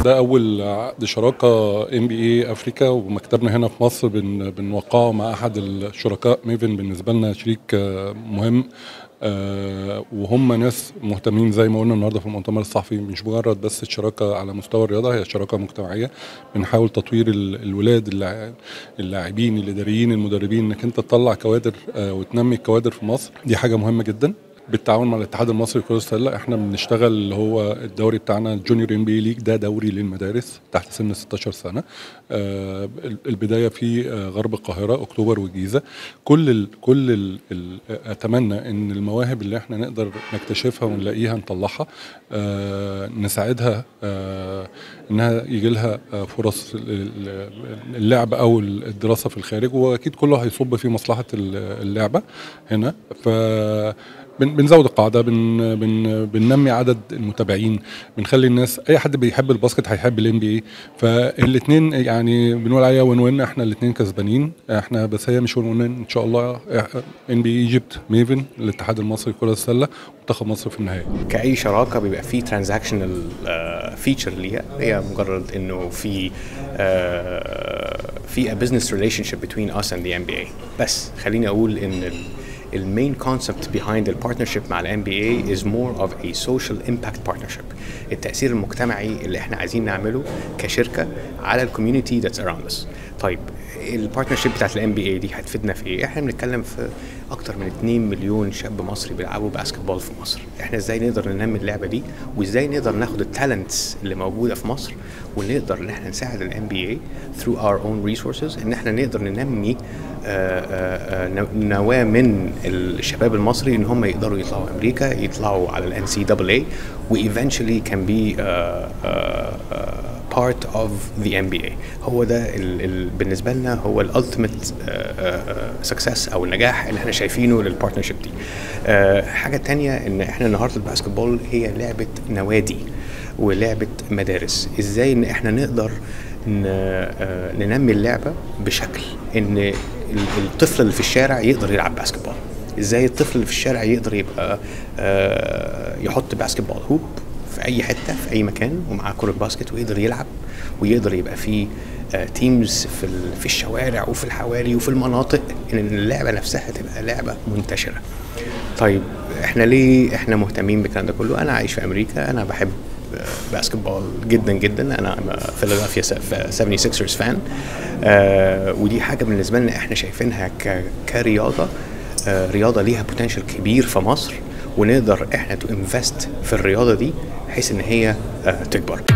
ده اول عقد شراكه ام بي اي افريكا ومكتبنا هنا في مصر بن بنوقعه مع احد الشركاء ميفن بالنسبه لنا شريك آه، مهم آه، وهم ناس مهتمين زي ما قلنا النهارده في المؤتمر الصحفي مش مجرد بس الشراكه على مستوى الرياضه هي شراكه مجتمعيه بنحاول تطوير ال- الولاد اللاع- اللاعبين الاداريين المدربين انك انت تطلع كوادر آه، وتنمي الكوادر في مصر دي حاجه مهمه جدا بالتعاون مع الاتحاد المصري لكرة السلة احنا بنشتغل اللي هو الدوري بتاعنا الجونيور ام بي ليج ده دوري للمدارس تحت سن 16 سنة آه البداية في آه غرب القاهرة اكتوبر والجيزة كل ال كل ال ال اتمنى ان المواهب اللي احنا نقدر نكتشفها ونلاقيها نطلعها آه نساعدها آه انها يجي لها آه فرص ال- ال- اللعب او الدراسة في الخارج واكيد كله هيصب في مصلحة ال- اللعبة هنا ف بن- بنزود القاعده بن بن بننمي عدد المتابعين بنخلي الناس اي حد بيحب الباسكت هيحب الام بي اي فالاثنين يعني بنقول عليها وين وين احنا الاثنين كسبانين احنا بس هي مش وين وين ان شاء الله ام بي ايجيبت ميفن الاتحاد المصري لكره السله منتخب مصر في النهايه كاي شراكه بيبقى في ترانزاكشنال فيتشر ليها هي مجرد انه في آه، في a business relationship between us and the NBA بس خليني اقول ان ال المين كونسبت behind البارتنرشيب مع الام بي اي is more of a social impact partnership التاثير المجتمعي اللي احنا عايزين نعمله كشركه على الكوميونتي that's around us طيب البارتنرشيب بتاعت الام بي اي دي هتفيدنا في ايه؟ احنا بنتكلم في اكتر من 2 مليون شاب مصري بيلعبوا باسكت بول في مصر، احنا ازاي نقدر ننمي اللعبه دي وازاي نقدر ناخد التالنتس اللي موجوده في مصر ونقدر ان احنا نساعد الام بي اي through our own resources ان احنا نقدر ننمي آه، آه، آه، نو- نواه من الشباب المصري ان هم يقدروا يطلعوا امريكا يطلعوا على الان سي دبل اي وايفنشولي كان بي part of the NBA هو ده ال ال بالنسبه لنا هو الالتيميت سكسس او النجاح اللي احنا شايفينه للبارتنرشيب دي آه، حاجه تانية ان احنا النهارده الباسكت بول هي لعبه نوادي ولعبه مدارس ازاي ان احنا نقدر ن- آه، ننمي اللعبه بشكل ان ال- الطفل اللي في الشارع يقدر يلعب باسكت بول ازاي الطفل اللي في الشارع يقدر يبقى آه، يحط باسكت بول هوب في اي حته في اي مكان ومعاه كره باسكت ويقدر يلعب ويقدر يبقى فيه تيمز في ال- في الشوارع وفي الحواري وفي المناطق ان اللعبه نفسها تبقى لعبه منتشره. طيب احنا ليه احنا مهتمين بالكلام ده كله؟ انا عايش في امريكا انا بحب باسكت بول جدا جدا انا فيلادلفيا 76 فان ودي حاجه بالنسبه لنا احنا شايفينها ك- كرياضه آه، رياضه ليها بوتنشال كبير في مصر ونقدر احنا تو انفست في الرياضه دي بحيث ان هي آه، تكبر